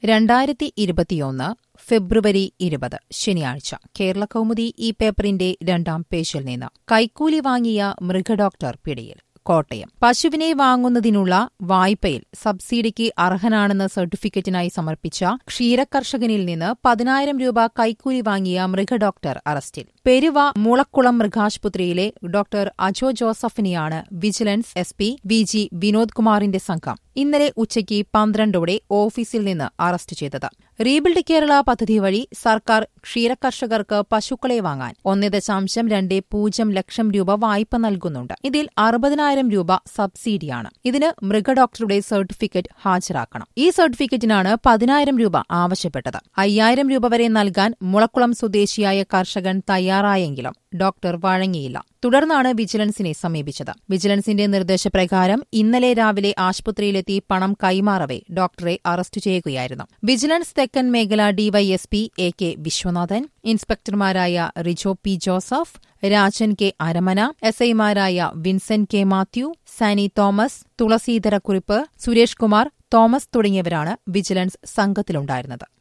രണ്ടായിരത്തി ഇരുപത്തിയൊന്ന് ഫെബ്രുവരി ഇരുപത് ശനിയാഴ്ച കേരള കൗമുദി ഈ പേപ്പറിന്റെ രണ്ടാം പേജിൽ നിന്ന് കൈക്കൂലി വാങ്ങിയ മൃഗഡോക്ടർ പിടിയിൽ കോട്ടയം പശുവിനെ വാങ്ങുന്നതിനുള്ള വായ്പയിൽ സബ്സിഡിക്ക് അർഹനാണെന്ന സർട്ടിഫിക്കറ്റിനായി സമർപ്പിച്ച ക്ഷീരകർഷകനിൽ നിന്ന് പതിനായിരം രൂപ കൈക്കൂലി വാങ്ങിയ മൃഗഡോക്ടർ അറസ്റ്റിൽ പെരുവ മൂളക്കുളം മൃഗാശുപത്രിയിലെ ഡോക്ടർ അജോ ജോസഫിനെയാണ് vigilance S P V G Vinod കുമാറിന്റെ സംഘം ഇന്നലെ ഉച്ചയ്ക്ക് പന്ത്രണ്ടോടെ ഓഫീസിൽ നിന്ന് അറസ്റ്റ് ചെയ്തത് റീബിൽഡ് കേരള പദ്ധതി വഴി സർക്കാർ ക്ഷീരകർഷകർക്ക് പശുക്കളെ വാങ്ങാൻ ഒന്ന് ദശാംശം രണ്ട് പൂജ്യം ലക്ഷം രൂപ വായ്പ നൽകുന്നുണ്ട് ഇതിൽ അറുപതിനായിരം രൂപ സബ്സിഡിയാണ് ഇതിന് മൃഗഡോക്ടറുടെ സർട്ടിഫിക്കറ്റ് ഹാജരാക്കണം ഈ സർട്ടിഫിക്കറ്റിനാണ് പതിനായിരം രൂപ ആവശ്യപ്പെട്ടത് അയ്യായിരം രൂപ വരെ നൽകാൻ മുളക്കുളം സ്വദേശിയായ കർഷകൻ തയ്യാറായെങ്കിലും ഡോക്ടർ വഴങ്ങിയില്ല തുടർന്നാണ് വിജിലൻസിനെ സമീപിച്ചത് വിജിലൻസിന്റെ നിർദ്ദേശപ്രകാരം ഇന്നലെ രാവിലെ ആശുപത്രിയിലെത്തി പണം കൈമാറവെ ഡോക്ടറെ അറസ്റ്റ് ചെയ്യുകയായിരുന്നു വിജിലൻസ് തെക്കൻ മേഖല ഡിവൈഎസ്പി എ കെ വിശ്വനാഥൻ ഇൻസ്പെക്ടർമാരായ Rijo P Joseph Rajan K Aramana S ഐമാരായ വിൻസെന്റ് കെ മാത്യു സാനി തോമസ് തുളസീധരക്കുറിപ്പ് സുരേഷ് കുമാർ തോമസ് തുടങ്ങിയവരാണ് വിജിലൻസ് സംഘത്തിലുണ്ടായിരുന്നത്